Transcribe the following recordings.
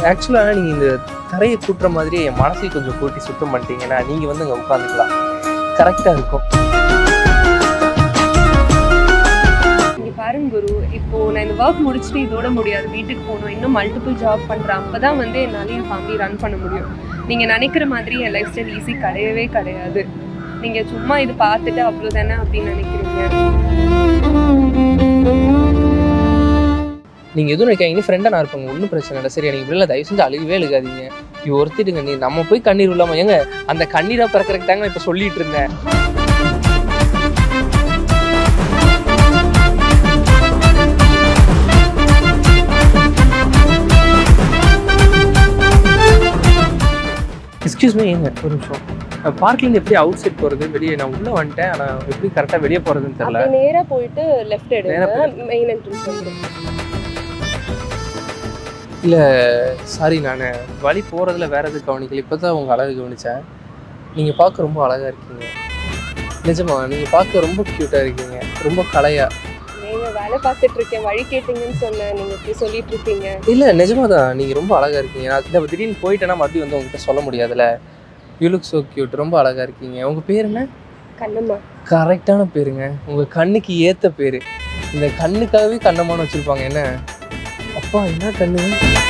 ஆக்சுவலாக நீங்கள் இந்த தரையை கூட்டுற மாதிரி என் மனசையும் கொஞ்சம் கூட்டி சுத்தம் பண்ணிட்டீங்கன்னா நீங்கள் வந்து அங்கே உட்காந்துக்கலாம் கரெக்டாக இருக்கும் இங்க பாருங்க குரு இப்போ நான் இந்த ஒர்க் முடிச்சுட்டு இதோட முடியாது வீட்டுக்கு போகணும் இன்னும் மல்டிபிள் ஜாப் பண்றேன் அப்பதான் வந்து என்னால என் ஃபேமிலி ரன் பண்ண முடியும் நீங்க நினைக்கிற மாதிரி என் லைஃப் ஸ்டைல் ஈஸி கிடையவே கிடையாது நீங்க சும்மா இது பார்த்துட்டு அவ்வளவுதானே அப்படின்னு நினைக்கிறீங்க நீங்கள் எதுவும் நினைக்காங்க ஃப்ரெண்டாக நான் இருப்பாங்க ஒன்றும் பிரச்சனை இல்லை சரி எனக்கு இப்படிலாம் தயவு செஞ்சு அழுகவே அழுகாதீங்க இது ஒருத்திடுங்க நீ நம்ம போய் கண்ணீர் இல்லாமல் ஏங்க அந்த கண்ணீராக பிறக்கிறதுக்கு தாங்க இப்போ சொல்லிட்டு இருந்தேன் எக்ஸ்கியூஸ் மீ ஏங்க ஒரு நிமிஷம் பார்க்கிங் எப்படி அவுட் சைட் போகிறது வெளியே நான் உள்ளே வந்துட்டேன் ஆனால் எப்படி கரெக்டாக வெளியே போகிறதுன்னு தெரியல அப்படி நேரா போயிட்டு லெஃப்ட் நேரா எடுங்க மெயின் என்ட்ரன்ஸ் வந்துடும் சாரி நான் வழி போகிறதுல வேற எதுவும் கவனிக்கல இப்போ தான் உங்கள் அழகு கவனித்தேன் நீங்கள் பார்க்க ரொம்ப அழகாக இருக்கீங்க நிஜமா நீங்கள் பார்க்க ரொம்ப க்யூட்டாக இருக்கீங்க ரொம்ப கலையா நீங்க வேலை பார்த்துட்டு இருக்கேன் வழி கேட்டீங்கன்னு சொன்னேன் நீங்க இப்படி சொல்லிட்டு இருக்கீங்க இல்லை நிஜமா தான் நீங்கள் ரொம்ப அழகாக இருக்கீங்க நான் இந்த திடீர்னு போயிட்டேன்னா மறுபடியும் வந்து உங்ககிட்ட சொல்ல முடியாதுல்ல யூ லுக் ஸோ க்யூட் ரொம்ப அழகாக இருக்கீங்க உங்கள் பேர் என்ன கண்ணம்மா கரெக்டான பேருங்க உங்கள் கண்ணுக்கு ஏற்ற பேர் இந்த கண்ணுக்காகவே கண்ணமான வச்சுருப்பாங்க என்ன அப்பா என்ன கண்ணு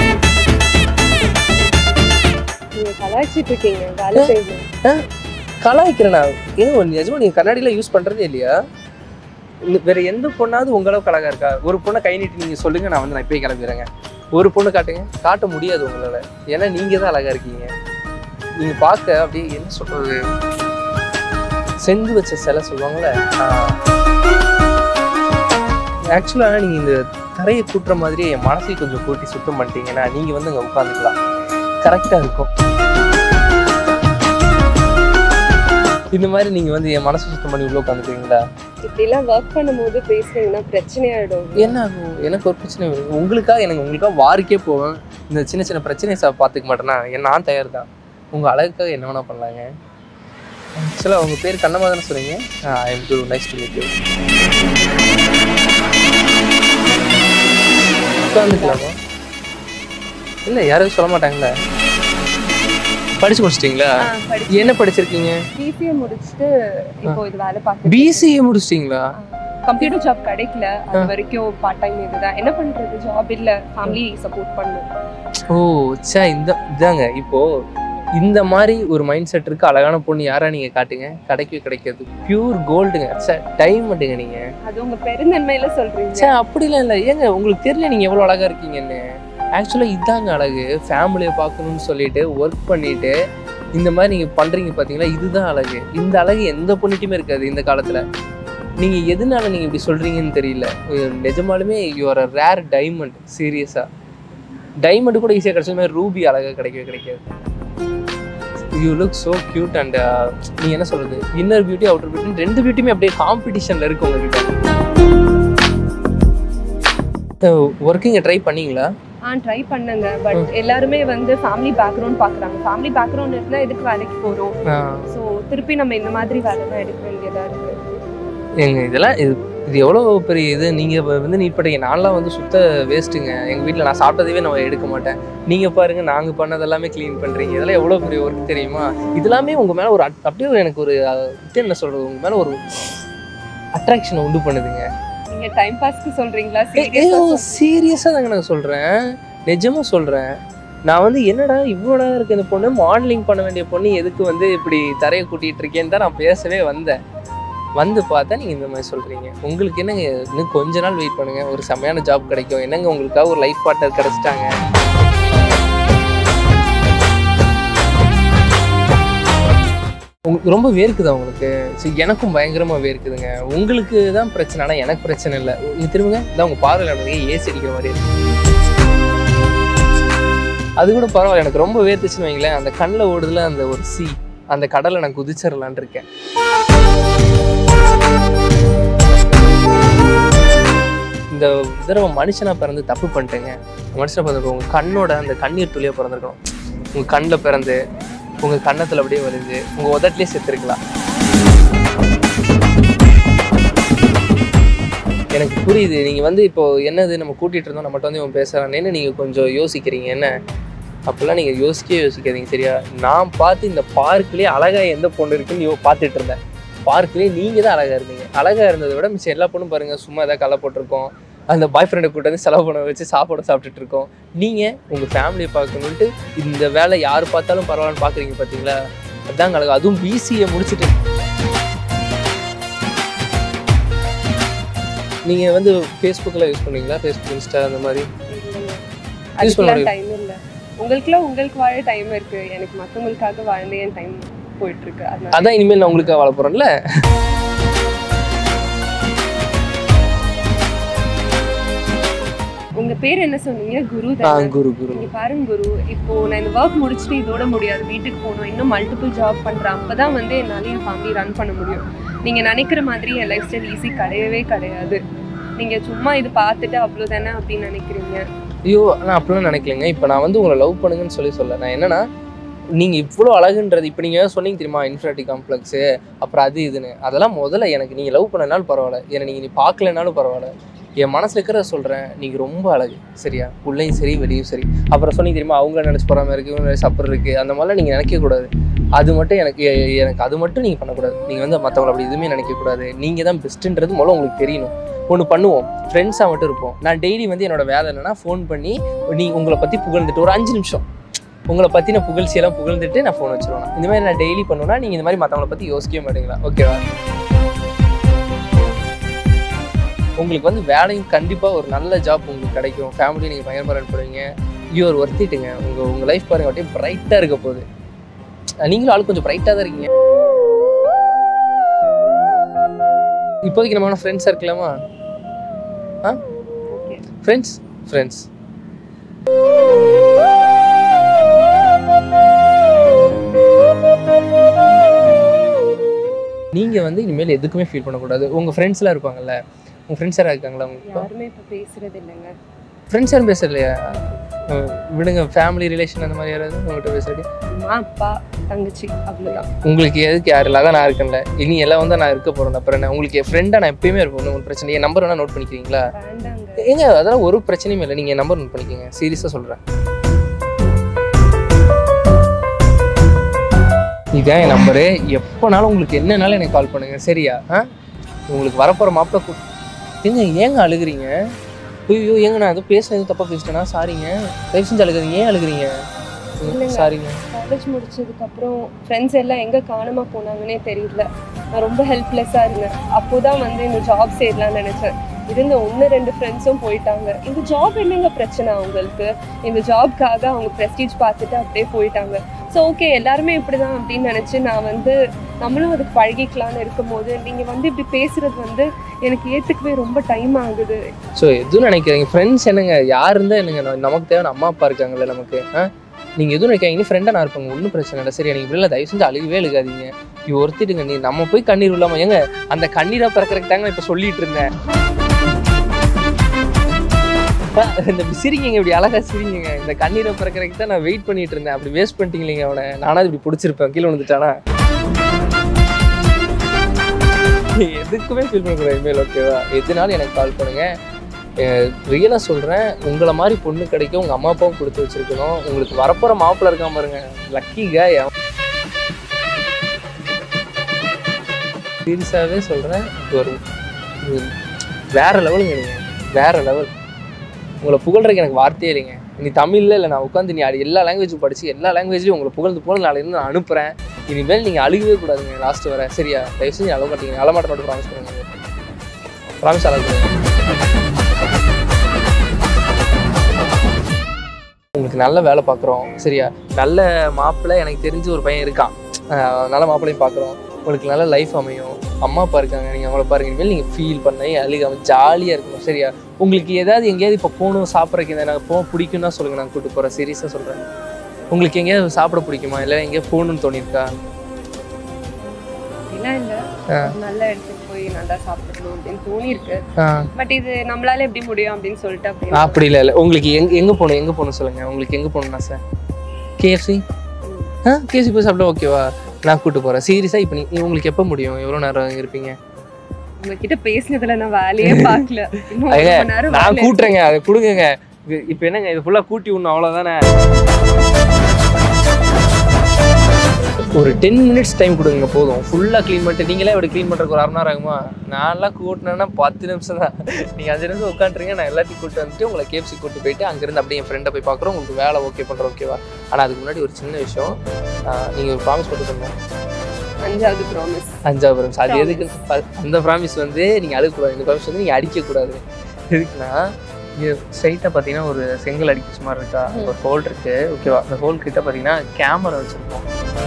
நீங்க கலாய்ச்சிட்டு இருக்கீங்க வேலை செய்யணும் கலாய்க்கிறேனா ஏன் ஒரு நிஜமா நீங்கள் கண்ணாடியில் யூஸ் பண்ணுறதே இல்லையா இன்னும் வேற எந்த பொண்ணாவது உங்க அளவுக்கு அழகா இருக்கா ஒரு பொண்ணை கை நீட்டி நீங்க சொல்லுங்க நான் வந்து நான் இப்பயே கிளம்பிடுறேங்க ஒரு பொண்ணு காட்டுங்க காட்ட முடியாது உங்களால ஏன்னா நீங்க தான் அழகா இருக்கீங்க நீங்க பார்க்க அப்படியே என்ன சொல்றது செஞ்சு வச்ச சிலை சொல்லுவாங்கல்ல ஆக்சுவலாக நீங்கள் இந்த தரையை கூட்டுற மாதிரி என் மனசையும் கொஞ்சம் கூட்டி சுத்தம் பண்ணிட்டீங்கன்னா நீங்கள் வந்து அங்கே உட்காந்துக்கலாம் கரெக்டாக இருக்கும் இந்த மாதிரி நீங்கள் வந்து என் மனசை சுத்தம் பண்ணி உள்ள உட்காந்துக்கிறீங்களா இப்படிலாம் ஒர்க் பண்ணும்போது பேசுனீங்கன்னா பிரச்சனை ஆயிடும் என்ன ஆகும் எனக்கு ஒரு பிரச்சனை வரும் உங்களுக்காக எனக்கு உங்களுக்காக வாரிக்கே போவேன் இந்த சின்ன சின்ன பிரச்சனையை சா பார்த்துக்க மாட்டேன்னா என் நான் தயார் தான் உங்கள் அழகுக்காக என்ன வேணால் பண்ணலாங்க ஆக்சுவலாக உங்கள் பேர் கண்ணம்மா தானே சொல்றீங்க I am to nice to meet you உட்காந்துக்கலாமா இல்லை யாரும் சொல்ல மாட்டாங்களே படிச்சு முடிச்சிட்டிங்களா என்ன படிச்சிருக்கீங்க பிசிஏ முடிச்சுட்டு இப்போ இது வேலை பார்த்து பிசிஏ முடிச்சிட்டிங்களா கம்ப்யூட்டர் ஜாப் கிடைக்கல அது வரைக்கும் பார்ட் டைம் இதுதான் என்ன பண்றது ஜாப் இல்ல ஃபேமிலி சப்போர்ட் பண்ணும் ஓ சே இந்த இதாங்க இப்போ இந்த மாதிரி ஒரு மைண்ட் செட் இருக்கு அழகான பொண்ணு யாரா நீங்க காட்டுங்க கிடைக்கவே கிடைக்காது பியூர் கோல்டுங்க சே டைமண்டுங்க நீங்க அது உங்க பெருந்தன்மையில சொல்றீங்க சே அப்படிலாம் இல்லை ஏங்க உங்களுக்கு தெரியல நீங்க எவ்வளவு அழகா இருக்கீங்கன்னு ஆக்சுவலாக இதாங்க அழகு ஃபேமிலியை பார்க்கணும்னு சொல்லிட்டு ஒர்க் பண்ணிட்டு இந்த மாதிரி நீங்க பண்றீங்க பாத்தீங்களா இதுதான் அழகு இந்த அழகு எந்த பொண்ணுக்குமே இருக்காது இந்த காலத்துல நீங்க எதனால நீங்க இப்படி சொல்றீங்கன்னு தெரியல அஹ் நிஜமாலுமே யூஆர் அ ரேர் டைமண்ட் சீரியஸா டைமண்ட் கூட ஈஸியாக கிடைச்ச மாதிரி ரூபி அழகாக கிடைக்கவே கிடைக்காது you look so cute and நீ என்ன சொல்றது இன்னர் பியூட்டி அவுட்டர் பியூட்டி ரெண்டு பியூட்டியுமே அப்படியே காம்படிஷன்ல இருக்கு உங்ககிட்ட ஒர்க்கிங்க ட்ரை பண்ணீங்களா ஆ ட்ரை பண்ணுங்க பட் எல்லாருமே வந்து ஃபேமிலி பேக்ரவுண்ட் பாக்குறாங்க ஃபேமிலி பேக்ரவுண்ட் இருந்தா எதுக்கு வேலைக்கு போறோம் ஸோ திருப்பி நம்ம இந்த மாதிரி வேலை தான் எடுக்க வேண்டியதா இருக்கு எங்க இதெல்லாம் இது இது எவ்வளோ பெரிய இது நீங்கள் வந்து நீட் பண்ணுறீங்க நான்லாம் வந்து சுத்த வேஸ்ட்டுங்க எங்கள் வீட்டில் நான் சாப்பிட்டதவே நான் எடுக்க மாட்டேன் நீங்கள் பாருங்கள் நாங்கள் பண்ணது எல்லாமே க்ளீன் பண்ணுறீங்க இதெல்லாம் எவ்வளோ பெரிய ஒர்க் தெரியுமா இதெல்லாமே உங்கள் மேலே ஒரு at- அப்படியே ஒரு எனக்கு ஒரு அஹ், இது என்ன சொல்கிறது உங்கள் மேலே ஒரு அட்ராக்ஷனை உண்டு பண்ணுதுங்க நீங்க டைம் பாஸ்க்கு சொல்றீங்களா ஐயோ serious-ஆ சீரியஸாக தாங்க நான் சொல்கிறேன் நிஜமாக சொல்கிறேன் நான் வந்து என்னடா இவ்வளோ நேரம் இருக்கு இந்த பொண்ணு மாடலிங் பண்ண வேண்டிய பொண்ணு எதுக்கு வந்து இப்படி தரையை கூட்டிகிட்டு இருக்கேன்னு தான் நான் பேசவே வந்தேன் வந்து பார்த்தா நீங்கள் இந்த மாதிரி சொல்கிறீங்க உங்களுக்கு என்னங்க இன்னும் கொஞ்ச நாள் வெயிட் பண்ணுங்கள் ஒரு செமையான ஜாப் கிடைக்கும் என்னங்க உங்களுக்காக ஒரு லைஃப் பார்ட்னர் கிடச்சிட்டாங்க உங்களுக்கு ரொம்ப வேர்க்குதா உங்களுக்கு சரி எனக்கும் பயங்கரமாக வேர்க்குதுங்க உங்களுக்கு தான் பிரச்சனை ஆனால் எனக்கு பிரச்சனை இல்லை இங்க திரும்புங்க இதான் உங்கள் பார்வையில் எனக்கு ஏசி அடிக்கிற மாதிரி இருக்கு அது கூட பரவாயில்ல எனக்கு ரொம்ப வேர்த்துச்சுன்னு வைங்களேன் அந்த கண்ணில் ஓடுதுல அந்த ஒரு சி அந்த கடலை நான் குதிச்சிடலான் இருக்கேன் இந்த தடவை மனுஷனா பிறந்து தப்பு பண்ணிட்டேங்க மனுஷனா பிறந்து உங்க கண்ணோட அந்த கண்ணீர் துளியா பிறந்திருக்கணும் உங்க கண்ணில் பிறந்து உங்க கன்னத்துல அப்படியே வலிஞ்சு உங்க உதட்டிலே செத்துருக்கலாம் எனக்கு புரியுது நீங்க வந்து இப்போ என்னது நம்ம கூட்டிட்டு இருந்தோம் நம்மகிட்ட வந்து இவன் பேசுறானேன்னு நீங்க கொஞ்சம் யோசிக்கிறீங்க என்ன அப்போல்லாம் நீங்கள் யோசிக்கவே யோசிக்காதீங்க சரியா நான் பார்த்து இந்த பார்க்லேயே அழகாக எந்த பொண்ணு இருக்குன்னு யோ பார்த்துட்டு இருந்தேன் பார்க்லேயே நீங்கள் தான் அழகாக இருந்தீங்க அழகாக இருந்ததை விட மிச்சம் எல்லா பொண்ணும் பாருங்கள் சும்மா ஏதாவது கலை போட்டிருக்கோம் அந்த பாய் ஃப்ரெண்டை கூட்டு வந்து செலவு பண்ண வச்சு சாப்பாடு சாப்பிட்டுட்டு இருக்கோம் நீங்கள் உங்கள் ஃபேமிலியை பார்க்கணுன்ட்டு இந்த வேலை யார் பார்த்தாலும் பரவாயில்லன்னு பார்க்குறீங்க பார்த்தீங்களா அதாங்க அழகு அதுவும் பிசிஏ முடிச்சுட்டு நீங்கள் வந்து ஃபேஸ்புக்கில் யூஸ் பண்ணுவீங்களா ஃபேஸ்புக் இன்ஸ்டா அந்த மாதிரி Use பண்ண அதுக்கெல்லாம் டைம் இல்லை உங்களுக்குலாம் உங்களுக்கு வாழ டைம் இருக்கு எனக்கு மற்றவங்களுக்காக வாழ்ந்து என் டைம் போயிட்டு இருக்கு அதனால அதான் இனிமேல் நான் உங்களுக்காக வாழ போகிறேன்ல உங்க பேர் என்ன சொன்னீங்க குரு ஆ தானே குரு குரு இங்க பாருங்க குரு இப்போ நான் இந்த ஒர்க் முடிச்சுட்டு இதோட முடியாது வீட்டுக்கு போகணும் இன்னும் மல்டிபிள் ஜாப் பண்றேன் அப்பதான் வந்து என்னால என் ஃபேமிலி ரன் பண்ண முடியும் நீங்க நினைக்கிற மாதிரி என் லைஃப் ஸ்டைல் ஈஸி கிடையவே கிடையாது நீங்க சும்மா இது பார்த்துட்டு அவ்வளவுதானே அப்படின்னு நினைக்கிறீங்க ஐயோ நான் அப்படிலாம் நினைக்கலங்க இப்போ நான் வந்து உங்களை லவ் பண்ணுங்கன்னு சொல்லி சொல்ல நான் என்னன்னா நீங்கள் இவ்வளோ அழகுன்றது இப்போ நீங்கள் சொன்னீங்க தெரியுமா இன்ஃபினிட்டி காம்ப்ளெக்ஸு அப்புறம் அது இதுன்னு அதெல்லாம் முதல்ல எனக்கு நீங்கள் லவ் பண்ணனாலும் பரவாயில்ல என்னை நீங்கள் நீ பார்க்கலனாலும் பரவாயில்ல என் மனசில் இருக்கிறத சொல்கிறேன் நீங்கள் ரொம்ப அழகு சரியா உள்ளேயும் சரி வெளியும் சரி அப்புறம் சொன்னீங்க தெரியுமா அவங்க நினச்சி போகிற மாதிரி இருக்குது இவங்க நினச்சி அப்புறம் இருக்குது அந்த மாதிரிலாம் நீங்கள் நினைக்கக்கூடாது அது மட்டும் எனக்கு எ- எனக்கு அது மட்டும் நீங்கள் பண்ணக்கூடாது நீங்கள் வந்து மற்றவங்களை அப்படி எதுவுமே நினைக்கக்கூடாது நீங்கள் தான் பெஸ்ட்டுன்றது முதல்ல உங்களுக்கு தெரியணும் ஒன்று பண்ணுவோம் ஃப்ரெண்ட்ஸாக மட்டும் இருப்போம் நான் டெய்லி வந்து என்னோட வேலை என்னன்னா ஃபோன் பண்ணி நீ உங்களை பற்றி புகழ்ந்துட்டு ஒரு அஞ்சு நிமிஷம் உங்களை பற்றின புகழ்ச்சியெல்லாம் புகழ்ந்துட்டு நான் ஃபோன் வச்சிருவேன் இந்த மாதிரி நான் டெய்லி பண்ணுவேன்னா நீங்கள் இந்த மாதிரி மற்றவங்கள பற்றி யோசிக்கவே மாட்டீங்களா ஓகேவா உங்களுக்கு வந்து வேலையும் கண்டிப்பாக ஒரு நல்ல ஜாப் உங்களுக்கு கிடைக்கும் ஃபேமிலி நீங்கள் பயங்கரமாக ரன் பண்ணுவீங்க யூஆர் ஒர்த்திட்டுங்க உங்கள் உங்கள் லைஃப் பாருங்க அப்படியே பிரைட்டாக இருக்க போகுது நீங்களும் ஆள் கொஞ்சம் பிரைட்டாக தான் இருக்கீங்க இப்போதைக்கு நம்ம ஃப்ரெண்ட்ஸாக இருக்கலாமா ஓகே ஃப்ரெண்ட்ஸ் ஃப்ரெண்ட்ஸ் நீங்கள் வந்து இனிமேல் எதுக்குமே ஃபீல் பண்ணக்கூடாது உங்கள் ஃப்ரெண்ட்ஸ்லாம் இருப்பாங்கல்ல உங்கள் ஃப்ரெண்ட்ஸ் யாராக இருக்காங்களா உங்களுக்கு யாருமே இப்போ பேசுறது இல்லைங்க ஃப்ரெண்ட்ஸ் யாரும் பேசலையா அஹ் விடுங்க ஃபேமிலி ரிலேஷன் அந்த மாதிரி யாராவது உங்கள்கிட்ட பேசுறது அம்மா அப்பா தங்கச்சி அவ்வளோதான் உங்களுக்கு எதுக்கு யார் இல்லாத நான் இருக்கேன்ல இனி எல்லாம் வந்து நான் இருக்க போகிறேன் அப்புறம் என்ன உங்களுக்கு என் ஃப்ரெண்டாக நான் எப்பயுமே இருப்பேன் ஒன்றும் பிரச்சனை என் நம்பர் வேணால் நோட் பண்ணிக்கிறீங்களா வேண்டாங்க ஏங்க அதெல்லாம் ஒரு பிரச்சனையும் இல்லை நீங்கள் நம்பர் நோட் பண்ணிக்கோங்க சீரியஸாக சொல்கிறேன் இதான் என் நம்பரு எப்போனாலும் உங்களுக்கு என்னனாலும் எனக்கு கால் பண்ணுங்க சரியா ஆ உங்களுக்கு வரப்போகிற மாப்பிள்ளை கூ ஏங்க ஏங்க அழுகுறீங்க ஐயோ ஏங்க நான் எதுவும் பேசுனது தப்பாக பேசிட்டேனா சாரிங்க தயவு செஞ்சு அழுகுறீங்க ஏன் அழுகுறீங்க இல்லைங்க. சாரிங்க காலேஜ் முடிச்சதுக்கப்புறம் ஃப்ரெண்ட்ஸ் எல்லாம் எங்கே காணாம போனாங்கன்னே தெரியல நான் ரொம்ப ஹெல்ப்லெஸ்ஸாக இருந்தேன் அப்போதான் வந்து இந்த ஜாப் சேரலாம்னு நினச்சேன் இருந்த ஒன்று ரெண்டு ஃப்ரெண்ட்ஸும் போயிட்டாங்க இந்த ஜாப் என்னங்க பிரச்சனை அவங்களுக்கு இந்த ஜாப்க்காக அவங்க ப்ரெஸ்டீஜ் பார்த்துட்டு அப்படியே போயிட்டாங்க ஸோ ஓகே எல்லாருமே இப்படி தான் அப்படின்னு நினச்சி நான் வந்து நம்மளும் அதுக்கு பழகிக்கலாம்னு இருக்கும்போது நீங்கள் வந்து இப்படி பேசுறது வந்து எனக்கு ஏற்றுக்கவே ரொம்ப டைம் ஆகுது ஸோ எதுவும் நினைக்கிறீங்க ஃப்ரெண்ட்ஸ் என்னங்க யார் இருந்தால் என்னங்க நம்ம- நமக்கு தேவையான அம்மா அப்பா இருக்காங்கல்ல நமக்கு ஆ நீங்கள் எதுவும் நினைக்காங்க இனி ஃப்ரெண்டாக நான் இருப்பாங்க ஒன்றும் பிரச்சனை இல்லை சரி எனக்கு இப்படிலாம் தயவு செஞ்சு அழுகவே அழுகாதீங்க நீ ஒருத்திடுங்க நீ நம்ம போய் கண்ணீர் இல்லாம ஏங்க அந்த கண்ணீரை பிறக்கிறதுக்கு தாங்க இப்போ சொல்லிட்டு இருந்தேன் அப்பா, இந்த இப்படி சிரிங்க இப்படி அழகா சிரிங்க இந்த கண்ணீரை பிறக்கிறதுக்கு தான் நான் வெயிட் பண்ணிட்டு இருந்தேன் அப்படி வேஸ்ட் பண்ணிட்டீங்களீங்க அவனை நானாவது இப்படி பிடிச்சிருப்பேன் கீழே வந்துட்டானா எதுக்குமே ஃபீல் பண்ணக்கூடாது இனிமேல் ஓகேவா எதுனாலும் எனக்கு கால் பண்ணுங்க ரியலாக சொல்கிறேன் உங்களை மாதிரி பொண்ணு கிடைக்க உங்கள் அம்மா அப்பாவும் கொடுத்து வச்சிருக்கணும் உங்களுக்கு வரப்போகிற மாப்பிள்ளை இருக்காம பாருங்க லக்கி காய் சீரியஸாகவே சொல்கிறேன் இது ஒரு இது வேற லெவலுங்க நீங்கள் வேற லெவல் உங்களை புகழ்றதுக்கு எனக்கு வார்த்தையே இல்லைங்க நீ தமிழில் இல்லை நான் உட்காந்து நீ அது எல்லா லாங்குவேஜும் படித்து எல்லா லாங்குவேஜ்லையும் உங்களை புகழ்ந்து புகழ்ந்து நாளையிருந்து நான் அனுப்புகிறேன் இனிமேல் நீங்கள் அழுகவே கூடாதுங்க லாஸ்ட் வர சரியா தயவு செஞ்சு அழ மாட்டீங்க அழ மாட்டேன் மட்டும் ப்ராமிஸ் பண்ணுங்க ப்ராமிஸ் அழகு உங்களுக்கு நல்ல வேலை பார்க்குறோம் சரியா நல்ல மாப்பிள்ளை எனக்கு தெரிஞ்ச ஒரு பையன் இருக்கான் அஹ் நல்ல மாப்பிள்ளையும் பார்க்குறோம் உங்களுக்கு நல்ல லைஃப் அமையும் அம்மா அப்பா இருக்காங்க நீங்கள் அவங்கள பாருங்க இனிமேல் நீங்கள் ஃபீல் பண்ணி அழுகாம ஜாலியாக இருக்கணும் சரியா உங்களுக்கு ஏதாவது எங்கேயாவது இப்போ போகணும் சாப்பிட்றதுக்கு இந்த நான் போக பிடிக்கும்னா சொல்லுங்கள் நான் கூப்பிட்டு போகிறேன் சீரியஸாக சொல்கிறேன் உங்களுக்கு எங்கேயாவது சாப்பிட பிடிக்குமா இல்லை எங்கேயாவது போகணும்னு தோணியிருக்கா அப்படிலாம் இல்லை ஆ. நல்ல இடத்துக்கு போய் நல்லா சாப்பிடணும் அப்படின்னு தோணியிருக்கு ஆ பட் இது நம்மளால எப்படி முடியும் அப்படின்னு சொல்லிட்டு அப்படி அப்படி இல்லை இல்லை உங்களுக்கு எங்க எங்கே போகணும் எங்கே போகணும் சொல்லுங்கள் உங்களுக்கு எங்கே போகணும்னா சார் கேஎஃப்சி ஆ கேஎஃப்சி போய் சாப்பிட்டா ஓகேவா நான் கூப்பிட்டு போகிறேன் சீரியஸாக இப்போ நீ உங்களுக்கு எப்போ முடியும் எவ்வளோ நேரம் இருப்பீங்க உங்ககிட்ட பேசினதுல நான் வேலையே பார்க்கல இன்னும் ஒரு ஐயா, மணி நேரம் நான் வேலை கூட்டுறேங்க அதை கொடுங்க இப்போ என்னங்க இது ஃபுல்லாக கூட்டி விடணும் அவ்வளோதானே ஒரு டென் மினிட்ஸ் டைம் கொடுங்க போதும் ஃபுல்லாக க்ளீன் பண்ணிட்டு நீங்களே இப்படி க்ளீன் பண்ணுறதுக்கு ஒரு அரை மணி நேரம் ஆகுமா நான்லாம் கூட்டினேன்னா பத்து நிமிஷம் தான் நீங்கள் அஞ்சு நிமிஷம் உட்காந்துருங்க நான் எல்லாத்தையும் கூப்பிட்டு வந்துட்டு உங்களை கேப்சி கூட்டு போயிட்டு அங்கேருந்து அப்படியே என் ஃப்ரெண்டை போய் பார்க்குறோம் உங்களுக்கு வேலை ஓகே பண்ணுறோம் ஓகேவா ஆனால் அதுக்கு முன்னாடி ஒரு சின்ன விஷயம் நீங்கள் ஒரு ப்ராமிஸ் மட்டும் பண்ணுங்க அஞ்சாவது ப்ராமிஸ் அஞ்சாவது ப்ராமிஸ் அது Promise. எதுக்கு ப- அந்த ப்ராமிஸ் வந்து நீங்கள் அழுகக்கூடாது இந்த ப்ராமிஸ் வந்து நீங்கள் அடிக்கக்கூடாது எதுக்குன்னா இங்கே ஸ்ட்ரைட்டாக பார்த்தீங்கன்னா ஒரு செங்கல் அடிக்கிற மாதிரி இருக்கா ம். ஒரு ஹோல் இருக்கு ஓகேவா அந்த ஹோல் கிட்ட பார்த்தீங்கன்னா கேமரா வச்சுருக்கோம்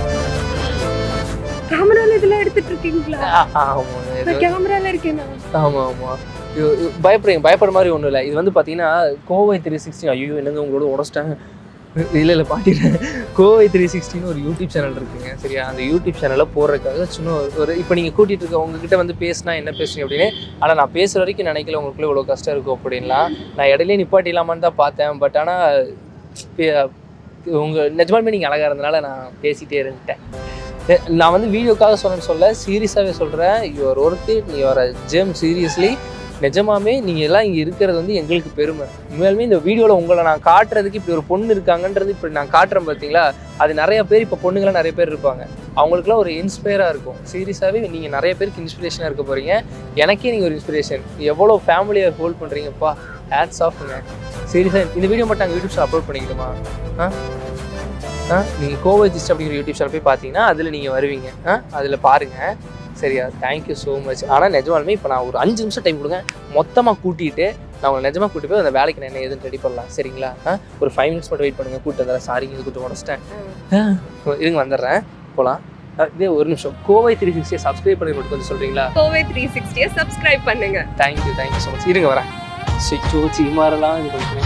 கேமரால இதெல்லாம் எடுத்துட்டு இருக்கீங்களா ஆமாம் நான் கேமரால இருக்கேன் நான். ஆமாம் ஆமாம் பயப்படுறீங்க பயப்படுற மாதிரி ஒன்றும் இல்லை இது வந்து பார்த்தீங்கன்னா கோவை த்ரீ சிக்ஸ்டி ஐயோ என்னங்க உங்களோட உடச்சிட்டாங்க இல்லை இல்லை பாட்டிட்டேன் கோவை த்ரீ சிக்ஸ்டின்னு ஒரு யூடியூப் சேனல் இருக்குங்க சரியா அந்த யூடியூப் சேனலில் போடுறதுக்காக சின்ன ஒரு- ஒரு இப்போ நீங்கள் கூட்டிகிட்டு இருக்க உங்ககிட்ட வந்து பேசினா என்ன பேசுவீங்க அப்படின்னு ஆனால் நான் பேசுகிற வரைக்கும் நினைக்கல உங்களுக்குள்ள இவ்வளோ கஷ்டம் இருக்கும் அப்படின்லாம் நான் இடையிலே நிப்பாட்டிலாமான்னு தான் பார்த்தேன் பட் ஆனால் உங்கள் நிஜமாலுமே நீங்கள் அழகாக இருந்தனால நான் பேசிகிட்டே இருந்துட்டேன் எ- நான் வந்து வீடியோக்காக சொன்னேன்னு சொல்ல சீரியஸாகவே சொல்கிறேன் யுவர் ஒர்த்து நீ யுவர் ஜெம் சீரியஸ்லி நிஜமாமே நீங்கள் எல்லாம் இங்கே இருக்கிறது வந்து எங்களுக்கு பெருமை உண்மையாலுமே இந்த வீடியோவில் உங்களை நான் காட்டுறதுக்கு இப்படி ஒரு பொண்ணு இருக்காங்கன்றது இப்படி நான் காட்டுறேன் பார்த்தீங்களா அது நிறைய பேர் இப்போ பொண்ணுங்களாம் நிறைய பேர் இருப்பாங்க அவங்களுக்குலாம் ஒரு இன்ஸ்பயராக இருக்கும் சீரியஸாகவே நீங்கள் நிறைய பேருக்கு இன்ஸ்பிரேஷனாக இருக்க போகிறீங்க எனக்கே நீங்கள் ஒரு இன்ஸ்பிரேஷன் எவ்வளோ ஃபேமிலியை ஹோல்ட் பண்ணுறீங்கப்பா ஹேட்ஸ் ஆஃப்ங்க சீரியஸாக இந்த வீடியோ மட்டும் நாங்கள் யூடியூப் அப்லோட் பண்ணிக்கிட்டுமா ஆ ஆ நீங்கள் கோவை ஜிஸ்ட் அப்படிங்கிற யூடியூப் சேனல் போய் பார்த்தீங்கன்னா அதில் நீங்கள் வருவீங்க ஆ அதில் பாருங்கள் சரியா தேங்க்யூ ஸோ மச் ஆனால் நிஜமாலுமே இப்போ நான் ஒரு அஞ்சு நிமிஷம் டைம் கொடுங்க மொத்தமாக கூட்டிகிட்டு நான் உங்களை நிஜமாக கூட்டி போய் அந்த வேலைக்கு நான் என்ன எதுன்னு ரெடி பண்ணலாம் சரிங்களா ஆ ஒரு ஃபைவ் மினிட்ஸ் மட்டும் வெயிட் பண்ணுங்கள் கூட்டு வந்துடுறேன் சாரிங்க இது கொஞ்சம் உடச்சிட்டேன் ஆ, இருங்க வந்துடுறேன் போகலாம் இதே ஒரு நிமிஷம் கோவை த்ரீ சிக்ஸ்டியை சப்ஸ்கிரைப் பண்ணி மட்டும் கொஞ்சம் சொல்கிறீங்களா கோவை த்ரீ சிக்ஸ்டியை சப்ஸ்கிரைப் பண்ணுங்க தேங்க்யூ தேங்க்யூ ஸோ மச் இருங்க வரேன் சிச்சோ சீமாரெல்லாம் இது பண்ணுறேன்